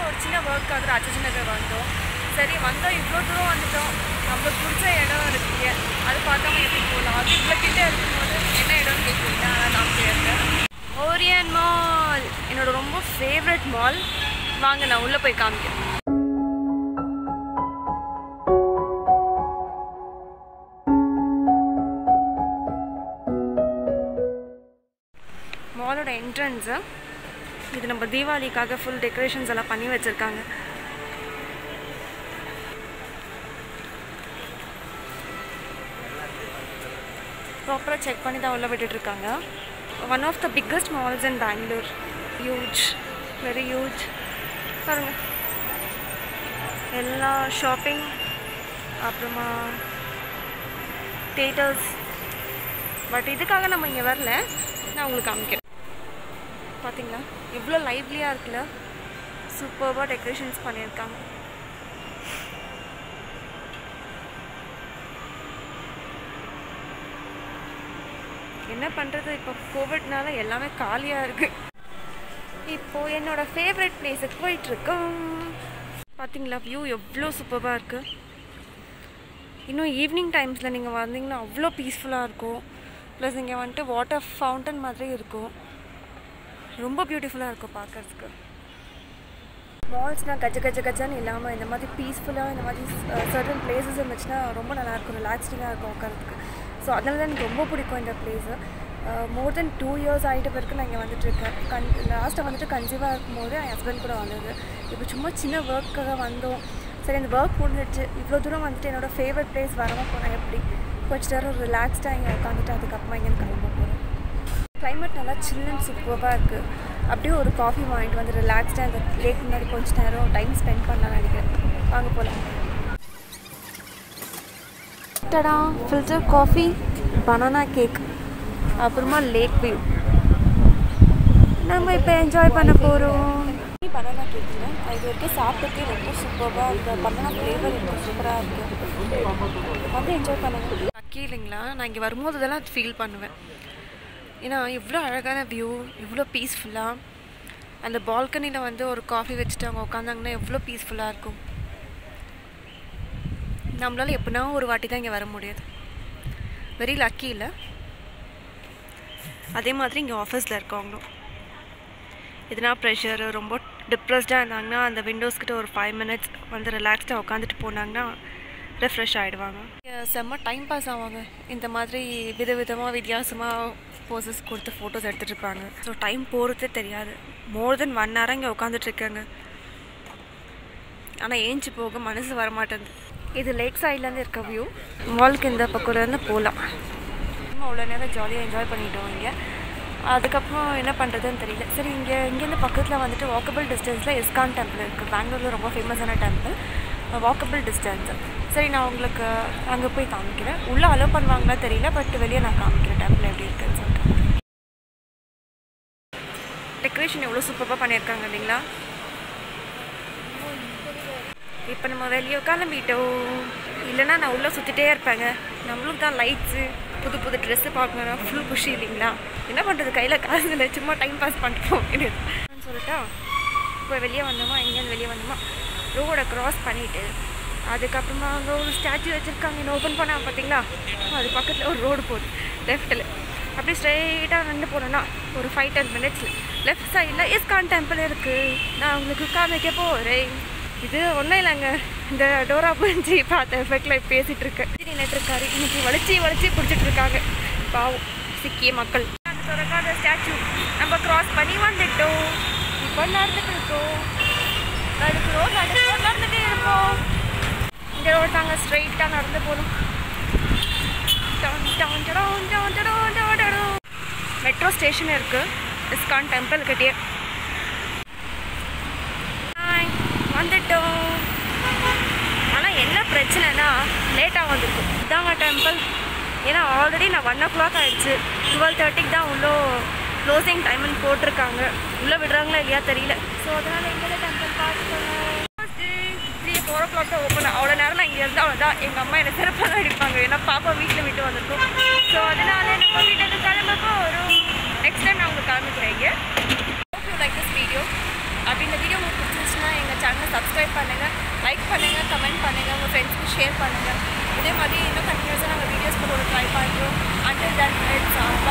ஒரு சின்ன ஒர்க்காக ராட்சசி நகர் வந்தோம் சரி வந்தோம் இவ்வளோ தூரம் வந்துட்டோம் நம்மளுக்கு பிடிச்ச இடம் இருக்குங்க அது பார்க்காம எப்படி போகலாம் அது இவ்வளோ கிட்டே இருக்கும்போது என்ன இடம்னு கேட்குறீங்க அதான் காமிச்சிருக்கேன் ஓரியன் மால் என்னோட ரொம்ப ஃபேவரட் மால் வாங்க நான் உள்ளே போய் காமிக்கிறேன் மாலோட என்ட்ரன்ஸு இது நம்ம தீபாவளிக்காக ஃபுல் டெக்கரேஷன்ஸ் எல்லாம் பண்ணி வச்சுருக்காங்க ப்ராப்பராக செக் பண்ணி தான் உள்ள விட்டுட்ருக்காங்க one of the biggest malls in Bangalore huge very huge பாருங்க எல்லா ஷாப்பிங் அப்புறமா தேட்டர்ஸ் பட் இதுக்காக நம்ம இங்கே வரல நான் உங்களுக்கு காமிக்கிறேன் பார்த்தீங்களா எவ்வளோ லைவ்லியாக இருக்குல்ல சூப்பர்பாக டெக்கரேஷன்ஸ் பண்ணியிருக்காங்க என்ன பண்ணுறது இப்போ கோவிட்னால எல்லாமே காலியாக இருக்குது இப்போது என்னோட ஃபேவரட் பிளேஸுக்கு போயிட்டுருக்கோம் பார்த்தீங்களா வியூ எவ்வளோ சூப்பராக இருக்குது இன்னும் ஈவினிங் டைம்ஸில் நீங்கள் வந்தீங்கன்னா அவ்வளோ பீஸ்ஃபுல்லாக இருக்கும் ப்ளஸ் இங்கே வந்துட்டு வாட்டர் ஃபவுண்டன் மாதிரி இருக்கும் ரொம்ப பியூட்டிஃபுல்லாக இருக்கும் பார்க்கறதுக்கு மால்ஸ்னால் கஜ கஜ கஜான்னு இல்லாமல் இந்த மாதிரி பீஸ்ஃபுல்லாக இந்த மாதிரி சர்டன் பிளேசஸ் இருந்துச்சுன்னா ரொம்ப நல்லாயிருக்கும் ரிலாக்ஸ்டிங்காக இருக்கும் உட்காரத்துக்கு ஸோ அதனால தான் எனக்கு ரொம்ப பிடிக்கும் இந்த place more than two years ஆகிட்ட பிறகு நான் இங்கே வந்துட்டுருக்கேன் கன் லாஸ்ட்டாக வந்துட்டு கன்சீவாக இருக்கும்போது என் ஹஸ்பண்ட் கூட வந்தது இப்போ சும்மா சின்ன ஒர்க்காக வந்தோம் சரி இந்த ஒர்க் முடிஞ்சிடுச்சு இவ்வளோ தூரம் வந்துட்டு என்னோடய ஃபேவரட் பிளேஸ் வராமல் போனேன் எப்படி கொஞ்ச நேரம் ரிலாக்ஸ்டாக இங்கே உட்காந்துட்டு அதுக்கப்புறமா இங்கேருந்து கிளம்ப போகிறேன் கிளைமேட் நல்லா சில்லுன்னு சூப்பராக இருக்குது அப்படியே ஒரு காஃபி வாங்கிட்டு வந்து ரிலாக்ஸ்டாக இந்த லேக் முன்னாடி கொஞ்ச நேரம் டைம் ஸ்பெண்ட் பண்ணலாம்னு நினைக்கிறேன் வாங்க போகலாம் டடா ஃபில்டர் காஃபி பனானா கேக் அப்புறமா லேக் வியூ நம்ம இப்போ என்ஜாய் பண்ண போகிறோம் பனானா கேக்குங்க இது வரைக்கும் சாப்பிட்டுக்கே ரொம்ப சூப்பராக இருக்குது பனானா ஃப்ளேவர் ரொம்ப சூப்பராக இருக்குது வந்து என்ஜாய் பண்ணுங்க லக்கி இல்லைங்களா நான் இங்கே வரும்போது இதெல்லாம் ஃபீல் பண்ணுவேன் ஏன்னா இவ்வளோ அழகான வியூ இவ்வளோ பீஸ்ஃபுல்லாக அந்த பால்கனியில் வந்து ஒரு காஃபி வச்சுட்டு அவங்க உட்காந்தாங்கன்னா எவ்வளோ பீஸ்ஃபுல்லாக இருக்கும் நம்மளால் எப்படின்னா ஒரு வாட்டி தான் இங்கே வர முடியாது வெரி லக்கி இல்லை அதே மாதிரி இங்கே ஆஃபீஸில் இருக்கவங்களும் எதுனா ப்ரெஷர் ரொம்ப டிப்ரெஸ்டாக இருந்தாங்கன்னா அந்த விண்டோஸ் கிட்ட ஒரு ஃபைவ் மினிட்ஸ் வந்து ரிலாக்ஸ்டாக உட்காந்துட்டு போனாங்கன்னா ரெஃப்ரெஷ் ஆகிடுவாங்க செம்ம டைம் பாஸ் ஆவாங்க இந்த மாதிரி விதவிதமாக வித்தியாசமாக போசஸ் கொடுத்து ஃபோட்டோஸ் எடுத்துகிட்டு இருப்பாங்க ஸோ டைம் போகிறதே தெரியாது மோர் தென் ஒன் ஹவர் இங்கே உட்காந்துட்ருக்காங்க ஆனால் ஏஞ்சி போக மனசு வரமாட்டேங்குது இது லேக் சைட்லேருந்து இருக்க வியூ மாலுக்கு இந்த பக்கம்லேருந்து போகலாம் அவ்வளோ நேரம் ஜாலியாக என்ஜாய் பண்ணிட்டோம் இங்கே அதுக்கப்புறம் என்ன பண்ணுறதுன்னு தெரியல சரி இங்கே இங்கேருந்து பக்கத்தில் வந்துட்டு வாக்கபிள் டிஸ்டன்ஸில் இஸ்கான் டெம்பிள் இருக்குது பெங்களூரில் ரொம்ப ஃபேமஸான டெம்பிள் வாக்கபிள் டிஸ்டன்ஸ் சரி நான் உங்களுக்கு அங்கே போய் காமிக்கிறேன் உள்ளே அலோவ் பண்ணுவாங்களா தெரியல பட் வெளியே நான் காமிக்கிறேன் டெம்பிள் எப்படி இருக்குன்னு சொல்லிட்டு டெக்கரேஷன் எவ்வளோ சூப்பராக பண்ணியிருக்காங்க இல்லைங்களா இப்போ நம்ம வெளியே கிளம்பிட்டோம் இல்லைன்னா நான் உள்ளே சுற்றிட்டே இருப்பேங்க நம்மளுக்கு தான் லைட்ஸு புது புது ட்ரெஸ்ஸு பார்க்கணும் ஃபுல் குஷி இல்லைங்களா என்ன பண்ணுறது கையில் காசு இல்லை சும்மா டைம் பாஸ் பண்ணிட்டு போக சொல்லிட்டா இப்போ வெளியே வந்தோமா எங்கேருந்து வெளியே வந்தோமா ரோடை க்ராஸ் பண்ணிவிட்டு அதுக்கப்புறமா அங்கே ஒரு ஸ்டாச்சு வச்சுருக்காங்க இன்னும் ஓப்பன் பண்ணால் பார்த்தீங்களா அது பக்கத்தில் ஒரு ரோடு போகுது லெஃப்ட்டில் அப்படியே ஸ்ட்ரைட்டாக நடந்து போனோன்னா ஒரு ஃபைவ் டென் மினிட்ஸில் லெஃப்ட் சைடில் இஸ்கான் டெம்பிள் இருக்குது நான் உங்களுக்கு காமிக்க போகிறேன் இது ஒன்றும் இல்லைங்க இந்த டோரா புரிஞ்சு பார்த்த எஃபெக்டில் பேசிகிட்டு இருக்கேன் நின்றுட்டுருக்காரு இன்னைக்கு வலிச்சு வலிச்சு பிடிச்சிட்டு இருக்காங்க பாவம் சிக்கிய மக்கள் அந்த திறக்காத ஸ்டாச்சு நம்ம கிராஸ் பண்ணி வந்துட்டோம் இப்போ நடந்துட்டு இருக்கோம் நடக்கிறோம் நடக்கிறோம் நடந்துட்டே இருப்போம் இந்த ரோடு தாங்க ஸ்ட்ரைட்டாக நடந்து போகணும் மெட்ரோ ஸ்டேஷன் இருக்கு இஸ்கான் டெம்பிள் கிட்டே ஹாய் வந்துட்டோம் ஆனால் என்ன பிரச்சனைனா லேட்டாக வந்திருக்கும் இதாங்க டெம்பிள் ஏன்னா ஆல்ரெடி நான் ஒன் ஓ கிளாக் ஆகிடுச்சு டுவெல் தேர்ட்டிக்கு தான் உள்ளே க்ளோசிங் டைம்னு போட்டிருக்காங்க உள்ளே விடுறாங்களா இல்லையா தெரியல ஸோ அதனால் எங்கே டெம்பிள் பார்த்துக்கோங்க த்ரீ ஃபோர் ஓ கிளாக் தான் ஓப்பன் அவ்வளோ நேரம் நான் இங்கே இருந்தால் அவ்வளோதான் எங்கள் அம்மா என்னை சிறப்பாக தான் அடிப்பாங்க ஏன்னா பாப்பா வீட்டில் விட்டு வந்திருக்கோம் ஸோ அதனால நம்ம வீட்டுக்கு கிளம்ப போகிறோம் நெக்ஸ்ட் டைம் நான் உங்களுக்கு கிளம்பிக்கிறேன் லைக் திஸ் வீடியோ அப்படி இந்த வீடியோ உங்களுக்கு பிடிச்சிருந்துச்சுன்னா எங்கள் பண்ணுங்கள் சப்ஸ்கிரைப் பண்ணுங்கள் லைக் பண்ணுங்கள் கமெண்ட் பண்ணுங்கள் உங்கள் ஃப்ரெண்ட்ஸ்க்கு ஷேர் பண்ணுங்கள் இதே மாதிரி இன்னும் கண்டினியூஸாக நாங்கள் வீடியோஸ் போட ட்ரை பண்ணுறோம் அண்டில் தன் இட்ஸ்